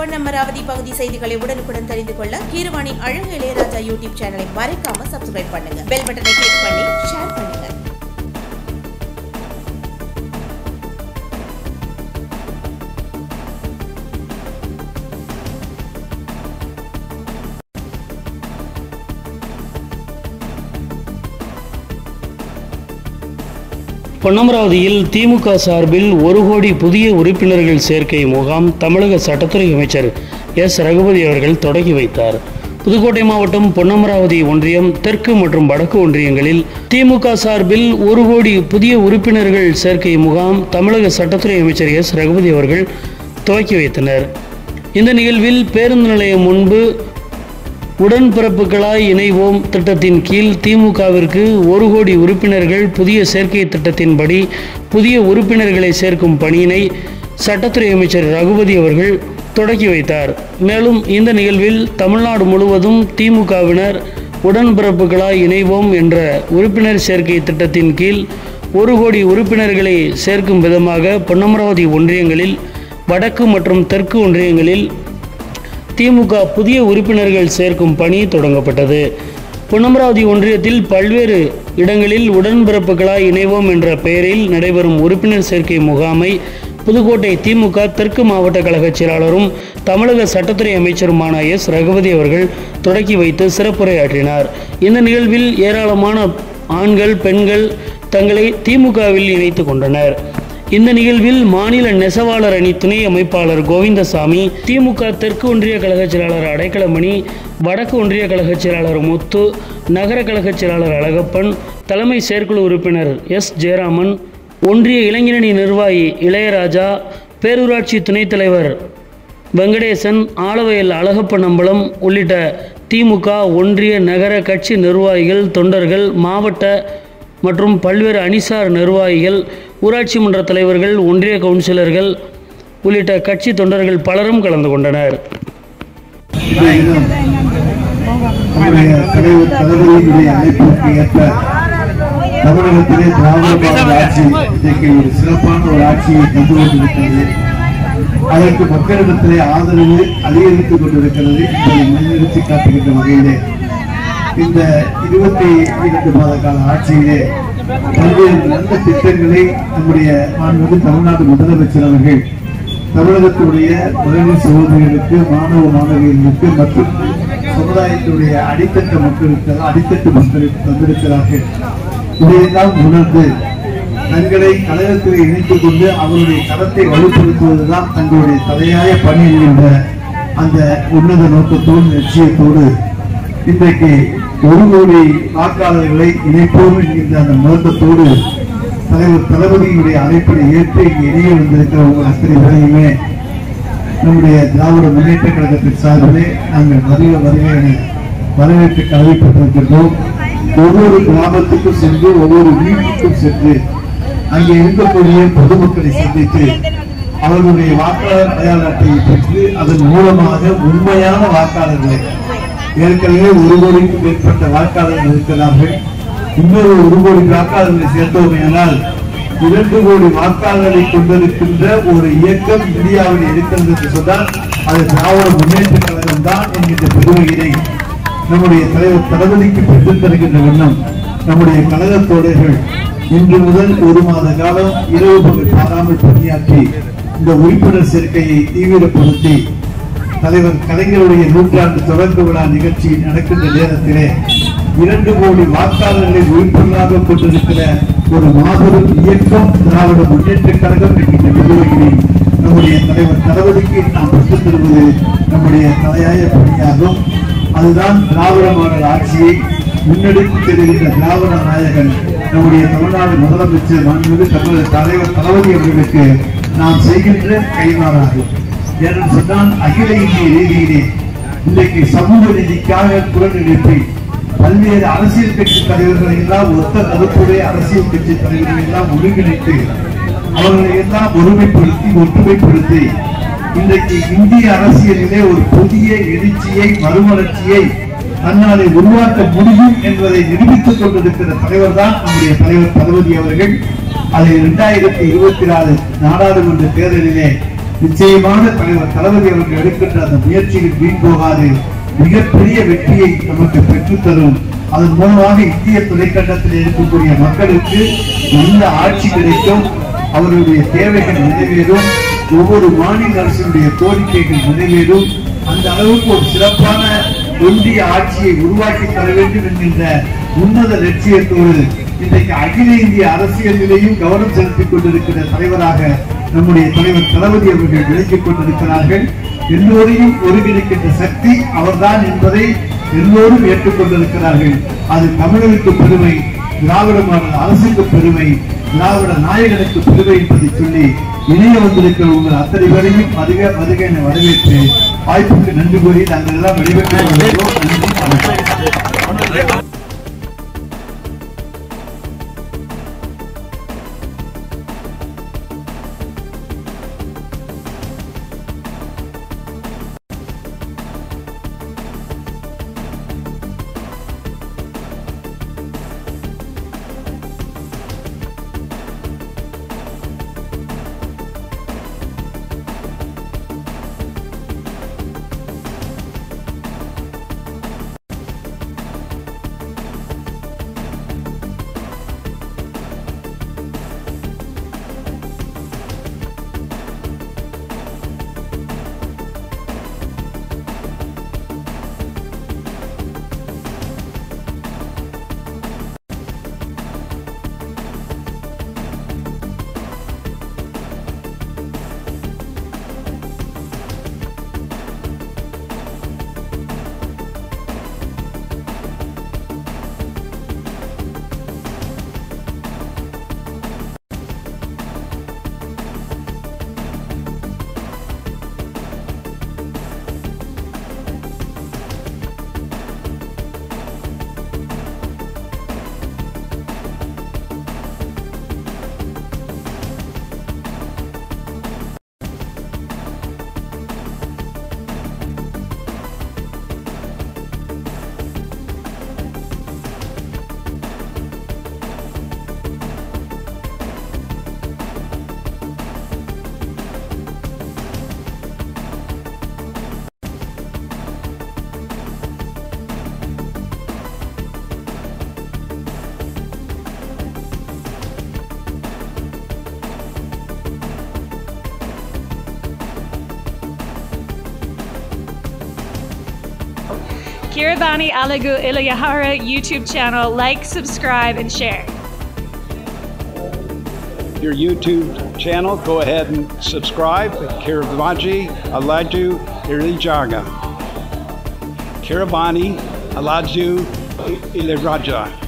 பொன்னமராவதி பகுதி செய்திகளை உடனுக்குடன் தெரிந்து கொள்ள கீரவாணி அழகு இளையராஜா யூடியூப் சேனலை மறைக்காம சப்ஸ்கிரைப் பண்ணுங்க பெல் பட்டனை கிளிக் பண்ணி ஷேர் பண்ணுங்க பொன்னமராவதியில் திமுக சார்பில் ஒரு கோடி புதிய உறுப்பினர்கள் சேர்க்கை முகாம் தமிழக சட்டத்துறை அமைச்சர் எஸ் ரகுபதி அவர்கள் தொடங்கி வைத்தார் புதுக்கோட்டை மாவட்டம் பொன்னமராவதி ஒன்றியம் தெற்கு மற்றும் வடக்கு ஒன்றியங்களில் திமுக சார்பில் ஒரு கோடி புதிய உறுப்பினர்கள் சேர்க்கை முகாம் தமிழக சட்டத்துறை அமைச்சர் எஸ் ரகுபதி அவர்கள் துவக்கி வைத்தனர் இந்த நிகழ்வில் பேருந்து நிலையம் முன்பு உடன்பிறப்புகளாய் இணைவோம் திட்டத்தின் கீழ் திமுகவிற்கு ஒரு கோடி உறுப்பினர்கள் புதிய சேர்க்கை திட்டத்தின்படி புதிய உறுப்பினர்களை சேர்க்கும் பணியினை சட்டத்துறை அமைச்சர் ரகுபதி அவர்கள் தொடக்கி வைத்தார் மேலும் இந்த நிகழ்வில் தமிழ்நாடு முழுவதும் திமுகவினர் உடன்பிறப்புகளாய் இணைவோம் என்ற உறுப்பினர் சேர்க்கை திட்டத்தின் கீழ் ஒரு கோடி உறுப்பினர்களை சேர்க்கும் விதமாக பொன்னமராவதி ஒன்றியங்களில் வடக்கு மற்றும் தெற்கு ஒன்றியங்களில் திமுக புதிய உறுப்பினர்கள் சேர்க்கும் பணி தொடங்கப்பட்டது பொன்னமராவதி ஒன்றியத்தில் பல்வேறு இடங்களில் உடன்பிறப்புகளாய் இணைவோம் என்ற பெயரில் நடைபெறும் உறுப்பினர் சேர்க்கை முகாமை புதுக்கோட்டை திமுக தெற்கு மாவட்ட கழக செயலாளரும் தமிழக சட்டத்துறை அமைச்சருமான எஸ் ரகுபதி அவர்கள் தொடக்கி வைத்து சிறப்புரையாற்றினார் இந்த நிகழ்வில் ஏராளமான ஆண்கள் பெண்கள் தங்களை திமுகவில் இணைத்து கொண்டனர் இந்த நிகழ்வில் மாநில நெசவாளர் அணி துணை அமைப்பாளர் கோவிந்தசாமி திமுக தெற்கு ஒன்றிய கழக செயலாளர் அடைக்கலமணி வடக்கு ஒன்றிய கழக செயலாளர் முத்து நகர கழக செயலாளர் அழகப்பன் தலைமை செயற்குழு உறுப்பினர் எஸ் ஜெயராமன் ஒன்றிய இளைஞரணி நிர்வாகி இளையராஜா பேரூராட்சி துணைத் தலைவர் வெங்கடேசன் ஆலவயல் அழகப்பனம்பலம் உள்ளிட்ட திமுக ஒன்றிய நகர கட்சி நிர்வாகிகள் தொண்டர்கள் மாவட்ட மற்றும் பல்வேறு அணிசார் நிர்வாகிகள் ஊராட்சி மன்ற தலைவர்கள் ஒன்றிய கவுன்சிலர்கள் உள்ளிட்ட கட்சி தொண்டர்கள் பலரும் கலந்து கொண்டனர் இன்றைய நம்முடைய தலைவர் தளபதியினுடைய அழைப்பிற்கு ஏற்ப தமிழகத்திலே திராவிட மாடல் ஆட்சி இன்றைக்கு ஒரு சிறப்பான ஒரு ஆட்சியை தந்து கொண்டிருக்கிறது அதற்கு மக்களிடத்திலே ஆதரவு அதிகரித்துக் கொண்டிருக்கிறது என்பதை முன்னிறுத்தி காட்டுகின்ற வகையிலே இந்த இருபத்தி இரண்டு மாத கால ஆட்சியிலே பல்வேறு நல்ல திட்டங்களை நம்முடைய மாண்புமிகு தமிழ்நாடு முதலமைச்சர் அவர்கள் தமிழகத்துடைய மகளிர் சகோதரிகளுக்கு மாணவ மாணவியர்களுக்கு மற்றும் சமுதாயத்துடைய அடித்தட்டு மக்களுக்கு அடித்தட்டு மக்களுக்கு தந்திருக்கிறார்கள் இதையெல்லாம் உணர்ந்து தங்களை கழகத்தில் இணைத்துக் கொண்டு அவருடைய களத்தை வலுப்படுத்துவதுதான் தங்களுடைய தலையாய பணி என்கின்ற அந்த உன்னத நோக்கத்தோடு லட்சியத்தோடு இன்றைக்கு ஒரு கோடி வாக்காளர்களை இணைப்போம் என்கின்ற அந்த நோக்கத்தோடு தலைவர் தளபதியினுடைய அழைப்பை ஏற்று இங்கே இணைய வந்திருக்கிற உங்கள் அத்தனை பேரையுமே நம்முடைய திராவிட முன்னேற்ற கழகத்தின் சார்பிலே நாங்கள் வருக வருக என வரவேற்று கல்விப்பட்டிருக்கின்றோம் ஒவ்வொரு கிராமத்துக்கும் சென்று ஒவ்வொரு வீட்டுக்கும் சென்று அங்கே இருக்கக்கூடிய பொதுமக்களை சந்தித்து அவர்களுடைய வாக்காளர் அடையாள அட்டையை பெற்று அதன் மூலமாக உண்மையான வாக்காளர்களை ஏற்கனவே ஒரு கோடிக்கும் மேற்பட்ட வாக்காளர்கள் இருக்கிறார்கள் இன்னொரு ஒரு கோடி வாக்காளர்களை சேர்த்தோமையானால் இரண்டு கோடி வாக்காளர்களை கொண்டிருக்கின்ற ஒரு இயக்கம் இந்தியாவில் இருக்கிறது என்று சொன்னால் அது திராவிட முன்னேற்ற கழகம் தான் என்கின்ற பெருமையினை நம்முடைய தலைவர் தளபதிக்கு பெற்றுத் தருகின்ற வண்ணம் நம்முடைய கழக தோழர்கள் இன்று முதல் ஒரு மாத காலம் இரவு பகல் பாராமல் பணியாற்றி இந்த உறுப்பினர் சேர்க்கையை தீவிரப்படுத்தி தலைவர் கலைஞருடைய நூற்றாண்டு தொடக்க விழா நிகழ்ச்சி நடக்கின்ற நேரத்திலே இரண்டு கோடி வாக்காளர்களை உறுப்பினராக கொண்டிருக்கிற ஒரு மாபெரும் இயக்கம் திராவிட முன்னேற்ற கழகம் என்கின்ற நிறுவனங்களை நம்முடைய தலைவர் தளபதிக்கு நாம் பெற்றுத் தருவது நம்முடைய தலையாய பணியாகும் அதுதான் திராவிட மாடல் ஆட்சியை முன்னெடுத்து செல்கின்ற திராவிட நாயகன் நம்முடைய தமிழ்நாடு முதலமைச்சர் மாண்புமிகு தமிழக தலைவர் தளபதி அவர்களுக்கு நாம் செய்கின்ற கைமாறாகும் என்று சொன்னால் அகில இந்திய ரீதியிலே இன்றைக்கு சமூக நீதிக்காக குரல் எழுப்பி பல்வேறு அரசியல் கட்சி தலைவர்களை எல்லாம் ஒத்த கருத்துடைய அரசியல் கட்சி தலைவர்களை எல்லாம் ஒருங்கிணைத்து அவர்களை எல்லாம் ஒருமைப்படுத்தி ஒற்றுமைப்படுத்தி இன்றைக்கு இந்திய அரசியலிலே ஒரு புதிய எழுச்சியை மறுமலர்ச்சியை தன்னாலே உருவாக்க முடியும் என்பதை நிரூபித்துக் கொண்டிருக்கிற தலைவர் தான் நம்முடைய தலைவர் தளபதி அவர்கள் அதை இரண்டாயிரத்தி இருபத்தி நாலு நாடாளுமன்ற தேர்தலிலே நிச்சயமாக தலைவர் தளபதி அவர்கள் எடுக்கின்ற அந்த முயற்சிகள் வீண் போகாது மிகப்பெரிய வெற்றியை நமக்கு பெற்றுத்தரும் அதன் மூலமாக இந்திய துணைக்கண்டத்தில் இருக்கக்கூடிய மக்களுக்கு நல்ல ஆட்சி கிடைக்கும் அவர்களுடைய தேவைகள் நிறைவேறும் ஒவ்வொரு மாநில அரசினுடைய கோரிக்கைகள் நிறைவேறும் அந்த அளவுக்கு ஒரு சிறப்பான ஒன்றிய ஆட்சியை உருவாக்கி தர வேண்டும் என்கின்ற உன்னத லட்சியத்தோடு இன்றைக்கு அகில இந்திய அரசியலிலேயும் கவனம் செலுத்திக் கொண்டிருக்கிற தலைவராக நம்முடைய தலைவர் தளபதி அவர்கள் விளங்கிக் கொண்டிருக்கிறார்கள் எல்லோரையும் ஒருங்கிணைக்கின்ற சக்தி அவர்தான் என்பதை எல்லோரும் ஏற்றுக்கொண்டிருக்கிறார்கள் அது தமிழருக்கு பெருமை திராவிட மாடல் அரசுக்கு பெருமை திராவிட நாயகனுக்கு பெருமை என்பதை சொல்லி இணைய வந்திருக்கிற உங்கள் அத்தனை பேரையும் அதிக அதிக என வரவேற்று வாய்ப்புக்கு நன்றி கூறி நாங்கள் எல்லாம் விடைபெற்றுக் கொள்கிறோம் நன்றி வணக்கம் Kiribani Alagu Ilayahara YouTube channel. Like, subscribe, and share. your YouTube channel, go ahead and subscribe. Kiribati Alaju Irijaga. Kiribani Alaju Iliraja.